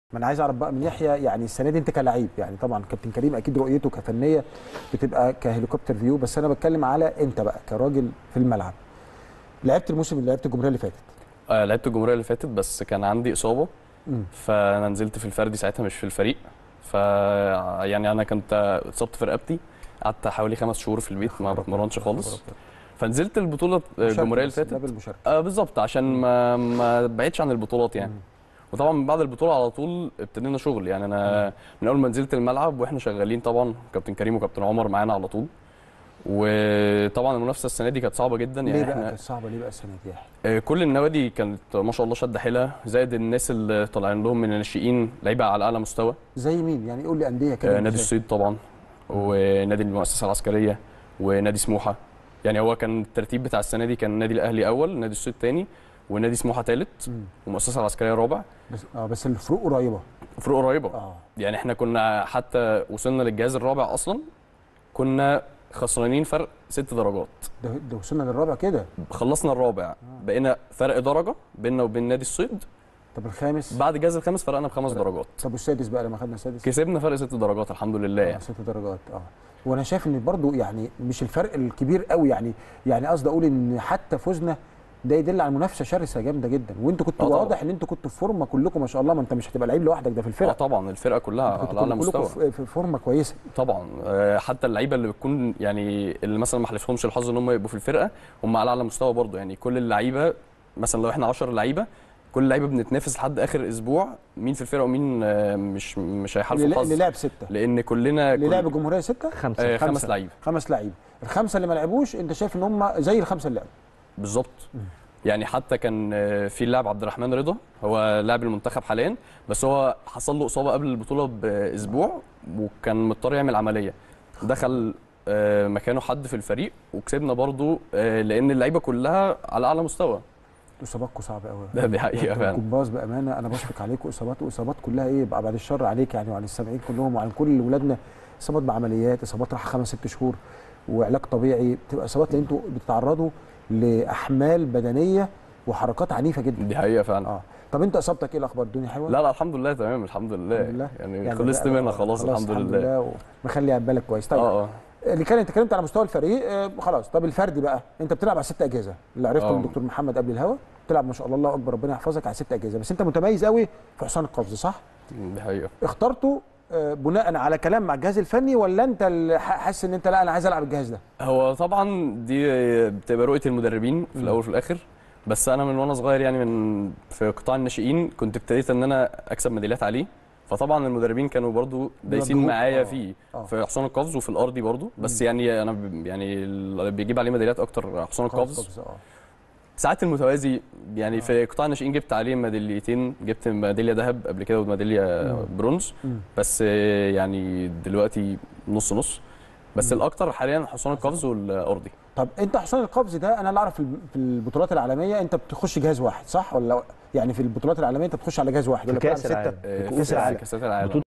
ما انا عايز اعرف بقى من يحيى يعني السنه دي انت كلاعب يعني طبعا كابتن كريم اكيد رؤيته كفنيه بتبقى كهليكوبتر فيو بس انا بتكلم على انت بقى كراجل في الملعب لعبت الموسم اللي لعبت الجمهوريه اللي فاتت آه لعبت الجمهوريه اللي فاتت بس كان عندي اصابه مم. فانا نزلت في الفردي ساعتها مش في الفريق ف يعني انا كنت اتصبت في رقبتي قعدت حوالي خمس شهور في البيت ما بتمرنش خالص فنزلت البطوله الجمهوريه اللي فاتت بالمشاركه آه بالظبط عشان ما ما بعدش عن البطولات يعني مم. وطبعا من بعد البطوله على طول ابتدينا شغل يعني انا من اول ما نزلت الملعب واحنا شغالين طبعا كابتن كريم وكابتن عمر معانا على طول وطبعا المنافسه السنه دي كانت صعبه جدا يعني ليه بقى احنا كانت صعبه ليه بقى السنه دي يحيى؟ آه، كل النوادي كانت ما شاء الله شد حيلها زائد الناس اللي طالعين لهم من الناشئين لعيبه على اعلى مستوى زي مين يعني قول لي انديه كده آه، نادي إزاي؟ الصيد طبعا ونادي المؤسسه العسكريه ونادي سموحه يعني هو كان الترتيب بتاع السنه دي كان النادي الاهلي اول نادي الصيد ثاني ونادي سموحه ثالث مم. والمؤسسه العسكريه رابع بس اه بس الفروق قريبه فروق قريبه اه يعني احنا كنا حتى وصلنا للجهاز الرابع اصلا كنا خسرانين فرق ست درجات ده ده وصلنا للرابع كده خلصنا الرابع بقينا فرق درجه بيننا وبين نادي الصيد طب الخامس بعد الجهاز الخامس فرقنا بخمس درجات طب والسادس بقى لما خدنا السادس كسبنا فرق ست درجات الحمد لله آه يعني ست درجات اه وانا شايف ان برضو يعني مش الفرق الكبير قوي يعني يعني قصدي اقول ان حتى فوزنا ده يدل على منافسه شرسه جامده جدا وانتوا كنتوا آه طبعا. واضح ان انتوا كنتوا في فورمه كلكم ما شاء الله ما انت مش هتبقى لعيب لوحدك ده في اه الفرق طبعا الفرقه كلها كنتوا على اعلى كلكم مستوى في- في فورمه كويسه طبعا آه، حتى اللعيبه اللي بتكون يعني اللي مثلا ما حلفهمش الحظ ان هم يبقوا في الفرقه هم على اعلى مستوى برضه يعني كل اللعيبه مثلا لو احنا 10 لعيبه كل اللعيبه بنتنافس لحد اخر اسبوع مين في الفرقه ومين آه، مش مش هيحالفوا اللي الحظ اللي لعب سته لان كلنا اللي كل- لعب الجمهوريه سته خمسة آه، خمس خمسة. لعيبه خمس لعيبه الخمسه اللي ما لعبوش انت شايف ان هم زي الخمسه اللي لعبوا بالظبط يعني حتى كان آه، في اللاعب عبد الرحمن رضا هو لاعب المنتخب حاليا بس هو حصل له اصابه قبل البطوله باسبوع وكان مضطر يعمل عمليه دخل آه، مكانه حد في الفريق وكسبنا برضو آه، لان اللعيبه كلها على اعلى مستوى اصاباتكم صعبه قوي ده دي حقيقه فعلا الكومباز بامانه انا بشفق عليكم اصابات واصابات كلها ايه بقى بعد الشر عليك يعني وعلى السامعين كلهم وعلى كل ولادنا اصابات بعمليات اصابات راح خمس ست شهور وعلاج طبيعي بتبقى اصابات لان انتوا بتتعرضوا لاحمال بدنيه وحركات عنيفه جدا دي حقيقه فعلا اه طب انت اصابتك ايه الاخبار الدنيا حلوه لا لا الحمد لله تمام الحمد لله, الحمد لله. يعني, خلصت بقى- منها خلاص, الحمد لله ومخلي بالك كويس طيب اه اه اللي كان انت اتكلمت على مستوى الفريق آه، خلاص طب الفردي بقى انت بتلعب على ست اجهزه اللي عرفته اه. من الدكتور محمد قبل الهوا بتلعب ما شاء الله الله اكبر ربنا يحفظك على ست اجهزه بس انت متميز قوي في حصان القفز صح دي حقيقه اخترته آه، بناء على كلام مع الجهاز الفني ولا انت اللي ح- حاسس ان انت لا انا عايز العب الجهاز ده هو طبعا دي بتبقى رؤيه المدربين في الاول وفي الاخر بس انا من وانا صغير يعني من في قطاع الناشئين كنت ابتديت ان انا اكسب ميداليات عليه فطبعا المدربين كانوا برضو دايسين بيوجهوك. معايا آه. فيه آه. في حصان القفز وفي الارضي برضو بس يعني انا ب- يعني اللي بيجيب عليه ميداليات اكتر حصان القفز قفز، اه ساعات المتوازي يعني في قطاع الناشئين جبت عليه ميداليتين جبت ميداليه ذهب قبل كده وميداليه برونز مم. بس يعني دلوقتي نص نص بس الاكتر حاليا حصان القفز والارضي طب انت حصان القفز ده انا اللي اعرف في الب- في البطولات العالميه انت بتخش جهاز واحد صح ولا يعني في البطولات العالميه انت بتخش على جهاز واحد في ولا بتلعب كأس ستة؟ العالم. آه، في كأس العالم كأس العالم بطولة